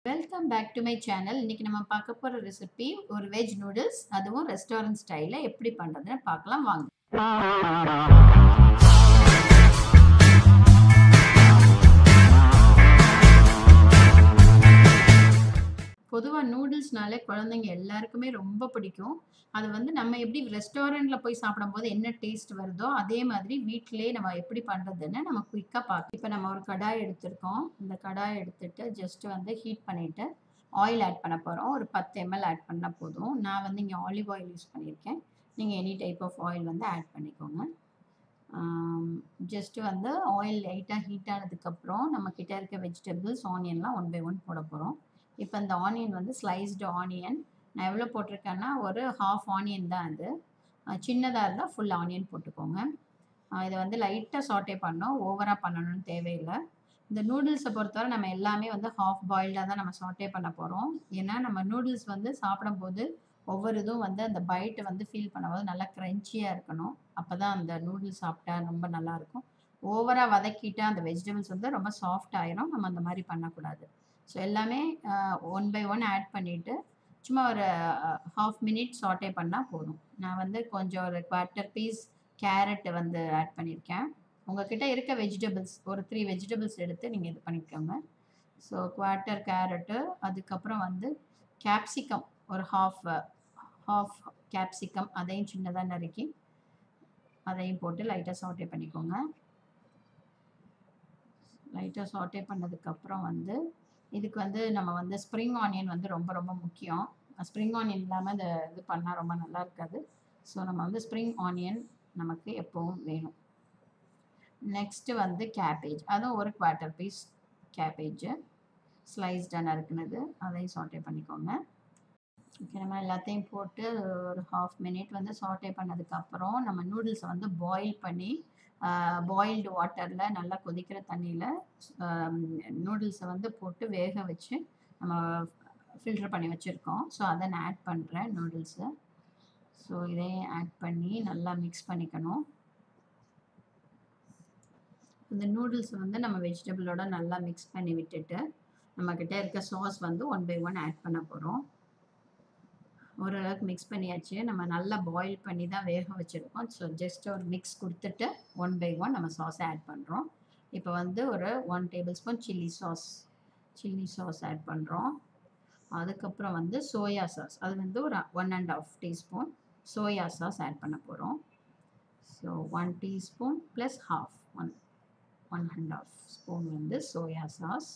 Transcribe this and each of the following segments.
welcome back to my channel இன்னைக்கு நம்ம பார்க்க போகிற ரெசிபி ஒரு வெஜ் நூடுல்ஸ் அதுவும் ரெஸ்டாரண்ட் ஸ்டைலில் எப்படி பண்ணுறதுன்னு பார்க்கலாம் வாங்க பொதுவாக நூடுல்ஸ்னாலே குழந்தைங்க எல்லாருக்குமே ரொம்ப பிடிக்கும் அது வந்து நம்ம எப்படி ரெஸ்டாரண்ட்டில் போய் சாப்பிடும்போது என்ன டேஸ்ட் வருதோ அதே மாதிரி வீட்டிலே நம்ம எப்படி பண்ணுறதுன்னு நம்ம குயிக்காக பார்க்க இப்போ நம்ம ஒரு கடாய் எடுத்திருக்கோம் இந்த கடாய் எடுத்துட்டு ஜஸ்ட் வந்து ஹீட் பண்ணிவிட்டு ஆயில் ஆட் பண்ண போகிறோம் ஒரு பத்து எம்எல் ஆட் பண்ணால் போதும் நான் வந்து இங்கே ஆலிவ் ஆயில் யூஸ் பண்ணியிருக்கேன் நீங்கள் எனி டைப் ஆஃப் ஆயில் வந்து ஆட் பண்ணிக்கோங்க ஜஸ்ட்டு வந்து ஆயில் லைட்டாக ஹீட் ஆனதுக்கப்புறம் நம்மக்கிட்ட இருக்க வெஜிடபிள்ஸ் ஆனியன்லாம் ஒன் பை ஒன் போட போகிறோம் இப்போ இந்த ஆனியன் வந்து ஸ்லைஸ்டு ஆனியன் நான் எவ்வளோ போட்டிருக்கேன்னா ஒரு ஹாஃப் ஆனியன் தான் அது சின்னதாக இருந்தால் ஃபுல் ஆனியன் போட்டுக்கோங்க இதை வந்து லைட்டாக சாட்டே பண்ணோம் ஓவராக பண்ணணும்னு தேவையில்லை இந்த நூடுல்ஸை பொறுத்தவரை நம்ம எல்லாமே வந்து ஹாஃப் பாயில்டாக தான் நம்ம சாட்டே பண்ண போகிறோம் ஏன்னா நம்ம நூடுல்ஸ் வந்து சாப்பிடும்போது ஒவ்வொரு இதுவும் வந்து அந்த பைட்டை வந்து ஃபீல் பண்ணும்போது நல்லா க்ரன்ச்சியாக இருக்கணும் அப்போ தான் அந்த நூடுல்ஸ் சாப்பிட்டா ரொம்ப நல்லாயிருக்கும் ஓவராக வதக்கிட்டு அந்த வெஜிடபிள்ஸ் வந்து ரொம்ப சாஃப்ட் ஆயிரும் நம்ம அந்த மாதிரி பண்ணக்கூடாது ஸோ எல்லாமே ஒன் பை ஒன் ஆட் பண்ணிவிட்டு சும்மா ஒரு ஹாஃப் மினிட் சாட்டே பண்ணால் போதும் நான் வந்து கொஞ்சம் ஒரு குவார்ட்டர் பீஸ் கேரட்டு வந்து ஆட் பண்ணியிருக்கேன் உங்ககிட்ட இருக்க வெஜிடபிள்ஸ் ஒரு த்ரீ வெஜிடபிள்ஸ் எடுத்து நீங்கள் இது பண்ணிக்கோங்க ஸோ குவார்ட்டர் கேரட்டு அதுக்கப்புறம் வந்து கேப்சிகம் ஒரு ஹாஃப் ஹாஃப் கேப்சிகம் அதையும் சின்னதாக நறுக்கி அதையும் போட்டு லைட்டாக சாட்டே பண்ணிக்கோங்க லைட்டாக சாட்டே பண்ணதுக்கப்புறம் வந்து இதுக்கு வந்து நம்ம வந்து ஸ்ப்ரிங் ஆனியன் வந்து ரொம்ப ரொம்ப முக்கியம் ஸ்ப்ரிங் ஆனியன் இல்லாமல் இந்த இது பண்ணால் ரொம்ப நல்லா இருக்காது ஸோ நம்ம வந்து ஸ்ப்ரிங் ஆனியன் நமக்கு எப்போவும் வேணும் நெக்ஸ்ட்டு வந்து கேபேஜ் அதுவும் ஒரு குவார்ட்டர் பீஸ் கேபேஜு ஸ்லைஸ்டாக நறுக்குனது அதையும் சாட்டே பண்ணிக்கோங்க ஓகே நம்ம எல்லாத்தையும் போட்டு ஒரு ஹாஃப் மினிட் வந்து சாட்டே பண்ணதுக்கப்புறம் நம்ம நூடுல்ஸை வந்து பாயில் பண்ணி பாயில்டு வாட்டரில் நல்லா கொதிக்கிற தண்ணியில் நூடுல்ஸை வந்து போட்டு வேக வச்சு நம்ம ஃபில்டர் பண்ணி வச்சுருக்கோம் ஸோ அதை நான் ஆட் பண்ணுறேன் நூடுல்ஸை ஸோ இதையும் ஆட் பண்ணி நல்லா மிக்ஸ் பண்ணிக்கணும் இந்த நூடுல்ஸ் வந்து நம்ம வெஜிடபிளோட நல்லா மிக்ஸ் பண்ணி விட்டுட்டு நம்மக்கிட்ட இருக்க சாஸ் வந்து ஒன் பை ஒன் ஆட் பண்ண போகிறோம் ஓரளவுக்கு மிக்ஸ் பண்ணியாச்சு நம்ம நல்லா பாயில் பண்ணி தான் வேக வச்சுருக்கோம் ஸோ ஜஸ்ட் ஒரு மிக்ஸ் கொடுத்துட்டு ஒன் பை ஒன் நம்ம சாஸை ஆட் பண்ணுறோம் இப்போ வந்து ஒரு one tablespoon chilli sauce chilli sauce add பண்ணுறோம் அதுக்கப்புறம் வந்து சோயா சாஸ் அது வந்து ஒரு one and half teaspoon soya sauce add பண்ண போகிறோம் so one teaspoon plus half one one and half spoon வந்து சோயா சாஸ்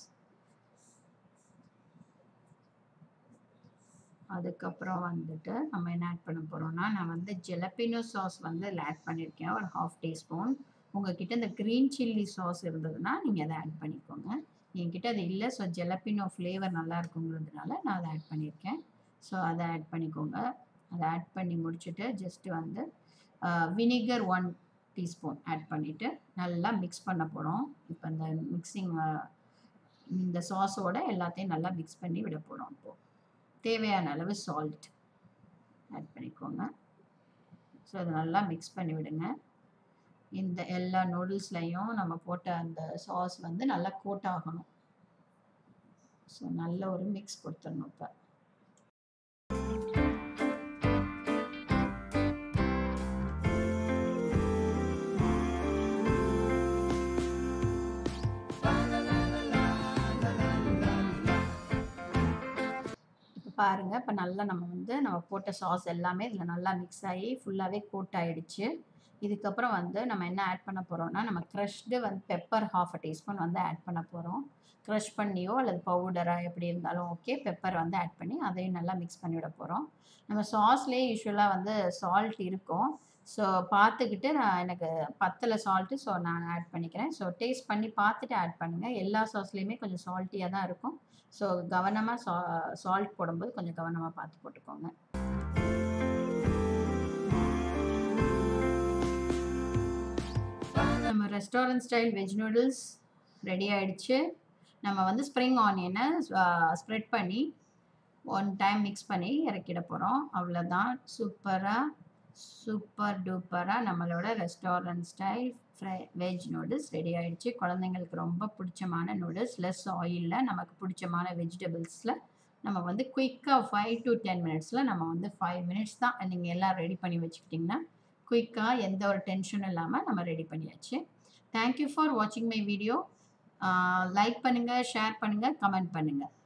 அதுக்கப்புறம் வந்துட்டு நம்ம என்ன ஆட் பண்ண போகிறோம்னா நான் வந்து ஜெலப்பினோ சாஸ் வந்து இதில் ஆட் பண்ணியிருக்கேன் ஒரு ஹாஃப் டீஸ்பூன் உங்ககிட்ட இந்த க்ரீன் சில்லி சாஸ் இருந்ததுன்னா நீங்கள் அதை ஆட் பண்ணிக்கோங்க என்கிட்ட அது இல்லை ஸோ ஜெலப்பினோ ஃப்ளேவர் நல்லா இருக்குங்கிறதுனால நான் அதை ஆட் பண்ணியிருக்கேன் ஸோ அதை ஆட் பண்ணிக்கோங்க அதை ஆட் பண்ணி முடிச்சுட்டு ஜஸ்ட்டு வந்து வினிகர் ஒன் டீஸ்பூன் ஆட் பண்ணிவிட்டு நல்லா மிக்ஸ் பண்ண போகிறோம் இப்போ இந்த மிக்சிங் இந்த சாஸோட எல்லாத்தையும் நல்லா மிக்ஸ் பண்ணி விட போகிறோம் இப்போது தேவையான அளவு சால்ட் ஆட் பண்ணிக்கோங்க ஸோ அதை நல்லா மிக்ஸ் பண்ணி விடுங்க இந்த எல்லா நூடுல்ஸ்லையும் நம்ம போட்ட அந்த சாஸ் வந்து நல்லா கோட் ஆகணும் ஸோ நல்ல ஒரு மிக்ஸ் கொடுத்துடணும் இப்போ பாருங்கள் இப்போ நல்லா நம்ம வந்து நம்ம போட்ட சாஸ் எல்லாமே இதில் நல்லா மிக்ஸ் ஆகி ஃபுல்லாகவே கோட் ஆகிடுச்சு இதுக்கப்புறம் வந்து நம்ம என்ன ஆட் பண்ண போகிறோம்னா நம்ம க்ரஷ்டு வந்து பெப்பர் ஹாஃப் அ டீஸ்பூன் வந்து ஆட் பண்ண போகிறோம் க்ரஷ் பண்ணியோ அல்லது பவுடராக எப்படி இருந்தாலும் ஓகே பெப்பர் வந்து ஆட் பண்ணி அதையும் நல்லா மிக்ஸ் பண்ணி விட போகிறோம் நம்ம சாஸ்லேயே யூஸ்வலாக வந்து சால்ட் இருக்கும் ஸோ பார்த்துக்கிட்டு நான் எனக்கு பத்தலை சால்ட்டு ஸோ நான் ஆட் பண்ணிக்கிறேன் ஸோ டேஸ்ட் பண்ணி பார்த்துட்டு ஆட் பண்ணுங்கள் எல்லா சாஸ்லேயுமே கொஞ்சம் சால்ட்டியாக தான் இருக்கும் ஸோ கவனமாக சா சால்ட் போடும்போது கொஞ்சம் கவனமாக பார்த்து போட்டுக்கோங்க நம்ம restaurant style veg noodles ready ஆகிடுச்சு நம்ம வந்து ஸ்ப்ரிங் ஆனியனை ஸ்ப்ரெட் பண்ணி ஒன் டைம் மிக்ஸ் பண்ணி இறக்கிட போகிறோம் அவ்வளோதான் சூப்பராக சூப்பர் டூப்பராக நம்மளோட restaurant style fry veg noodles ready ஆயிடுச்சு குழந்தைங்களுக்கு ரொம்ப பிடிச்சமான நூடுல்ஸ் லெஸ் ஆயிலில் நமக்கு பிடிச்சமான வெஜிடபிள்ஸில் நம்ம வந்து குயிக்காக ஃபைவ் டு டென் மினிட்ஸில் நம்ம வந்து ஃபைவ் மினிட்ஸ் தான் நீங்கள் எல்லாம் ரெடி பண்ணி வச்சுக்கிட்டிங்கன்னா குயிக்காக எந்த ஒரு டென்ஷனும் இல்லாமல் நம்ம ரெடி பண்ணியாச்சு தேங்க்யூ ஃபார் வாட்சிங் மை வீடியோ லைக் பண்ணுங்கள் ஷேர் பண்ணுங்கள் கமெண்ட் பண்ணுங்கள்